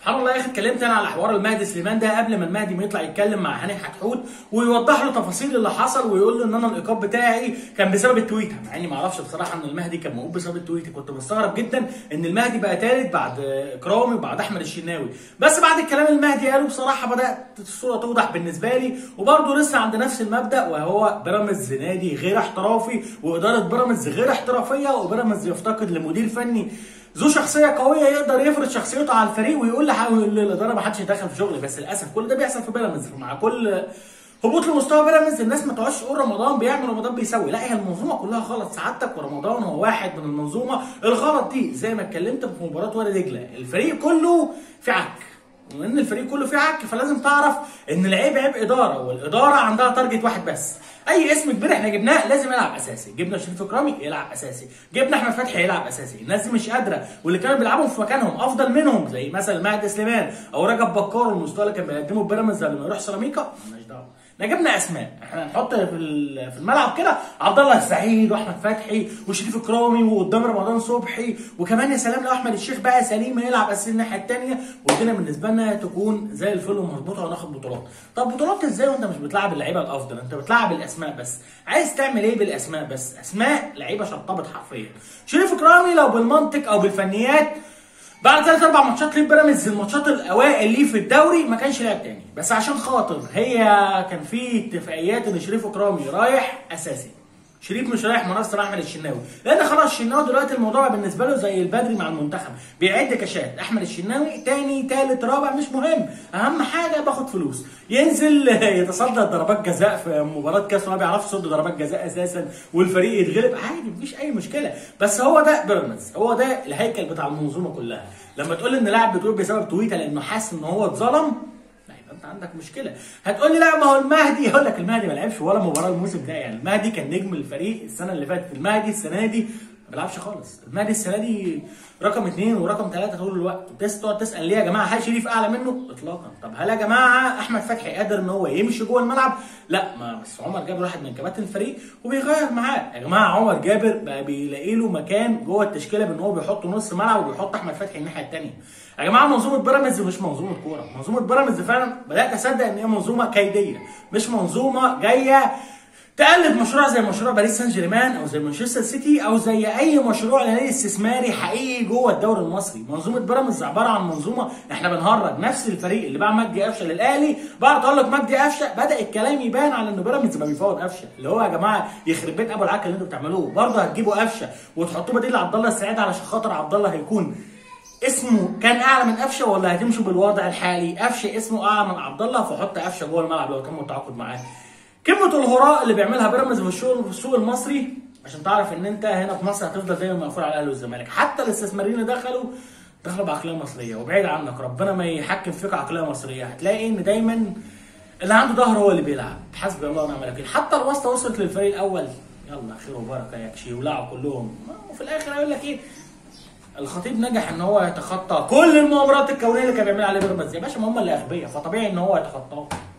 سبحان الله يا اخي اتكلمت انا على حوار المهدي سليمان ده قبل ما المهدي ما يطلع يتكلم مع هاني حتحوت ويوضح له تفاصيل اللي حصل ويقول له ان انا الايقاف بتاعي كان بسبب التويته مع اني ما اعرفش بصراحه ان المهدي كان موقوف بسبب التويته كنت مستغرب جدا ان المهدي بقى ثالث بعد اكرامي وبعد احمد الشناوي بس بعد الكلام المهدي قاله بصراحه بدات الصوره توضح بالنسبه لي وبرده لسه عند نفس المبدا وهو بيراميدز نادي غير احترافي واداره بيراميدز غير احترافيه وبيراميدز يفتقد لمدير فني ذو شخصيه قويه يقدر يفرض شخصيته على الفريق ويقول للاداره ما حدش يتدخل في شغلي بس للاسف كل ده بيحصل في بيراميدز مع كل هبوط لمستوى بيراميدز الناس ما تقعدش تقول رمضان بيعمل رمضان بيسوي لا هي المنظومه كلها غلط سعادتك ورمضان هو واحد من المنظومه الغلط دي زي ما اتكلمت في مباراه وادي دجله الفريق كله في عك وان الفريق كله فيه عك فلازم تعرف ان العيب عيب اداره والاداره عندها تارجت واحد بس اي اسم كبير احنا جبناه لازم يلعب اساسي جبنا شريف اكرامي يلعب اساسي جبنا احمد فتحي يلعب اساسي الناس دي مش قادره واللي كانوا بيلعبوا في مكانهم افضل منهم زي مثلا مهدي سليمان او رجب بكار والمستوى اللي كان بيقدمه في بيراميدز قبل ما يروح سيراميكا مالناش دعوه احنا جبنا اسماء احنا هنحط في في الملعب كده عبد الله السعيد واحمد فتحي وشريف اكرامي وقدام رمضان صبحي وكمان يا سلام لو احمد الشيخ بقى سليم يلعب اساسي الناحيه الثانيه والدنيا بالنسبه لنا تكون زي الفل ومظبوطه وناخد بطولات طب بطولات ازاي وانت مش بتلعب اللعيبه الافضل انت بتلعب الاسماء بس عايز تعمل ايه بالاسماء بس اسماء لعيبه شطبت حرفيا شريف اكرامي لو بالمنطق او بالفنيات بعد ثلاث اربع ماتشات ليه بيراميدز الماتشات الاوائل ليه في الدوري ما كانش لعب تاني بس عشان خاطر هي كان في اتفاقيات ان شريف اكرامي رايح اساسي شريف مش رايح منصه احمد الشناوي لان خلاص الشناوي دلوقتي الموضوع بالنسبه له زي البدري مع المنتخب بيعد كاشات احمد الشناوي تاني تالت رابع مش مهم اهم حاجه باخد فلوس ينزل يتصدى ضربات جزاء في مباراه كاس ما بيعرفش يصد ضربات جزاء اساسا والفريق يتغلب عادي مفيش اي مشكله بس هو ده بيراميدز هو ده الهيكل بتاع المنظومه كلها لما تقول ان لاعب بتقول بسبب تويته لانه حاسس ان هو اتظلم انت عندك مشكله هتقول لي لا ما هو المهدي اقول لك المهدي ما لعبش ولا مباراه الموسم ده يعني المهدي كان نجم الفريق السنه اللي فاتت المهدي السنه دي ما بيلعبش خالص المهدي السنه دي رقم اثنين ورقم ثلاثه طول الوقت تقعد تسال ليه يا جماعه هل شريف اعلى منه؟ اطلاقا طب هل يا جماعه احمد فتحي قادر ان هو يمشي جوه الملعب؟ لا ما بس عمر جابر واحد من كباتن الفريق وبيغير معاه يا جماعه عمر جابر بقى بيلاقي له مكان جوه التشكيله بان هو بيحط نص ملعب وبيحط احمد فتحي الناحيه الثانيه يا جماعه منظومه بيراميدز مش منظومه كوره منظومه بيراميدز فعلا بدات اصدق ان هي منظومه كيديه مش منظومه جايه تقلد مشروع زي مشروع باريس سان جيرمان او زي مانشستر سيتي او زي اي مشروع لنادي استثماري حقيقي جوه الدوري المصري منظومه بيراميدز عباره عن منظومه احنا بنهرج نفس الفريق اللي باع مجدي قفشه للاهلي بعد تالق مجدي قفشه بدا الكلام يبان على ان بيراميدز ما بيفوت قفشه اللي هو يا جماعه يخرب بيت ابو العك اللي انتوا بتعملوه برضه هتجيبوا قفشه وتحطوه بديل لعبد الله السعيد علشان خاطر عبد الله هيكون اسمه كان اعلى من قفشه ولا هتمشوا بالوضع الحالي قفشه اسمه اعلى من عبد الله فحط قفشه جوه الملعب لو تم التعاقد معاه كلمه الهراء اللي بيعملها بيراميدز في الشغل في السوق المصري عشان تعرف ان انت هنا في مصر هتفضل زي ما مقفول على الاهلي والزمالك حتى الاستثماريين اللي دخلوا دخلوا بعقليه مصريه وبعيد عنك ربنا ما يحكم فيك عقليه مصريه هتلاقي ان دايما اللي عنده ظهر هو اللي بيلعب حسبي الله ونعم الوكيل حتى الواسطه وصلت للفريق الاول يلا خير وبركه يكشي ولعوا كلهم وفي الاخر هيقول لك ايه الخطيب نجح ان هو يتخطى كل المؤامرات الكونيه اللي كان بيعملها عليه بيراميدز يا باشا ما هم اللي اغبياء فطبيعي ان هو يتخطاهم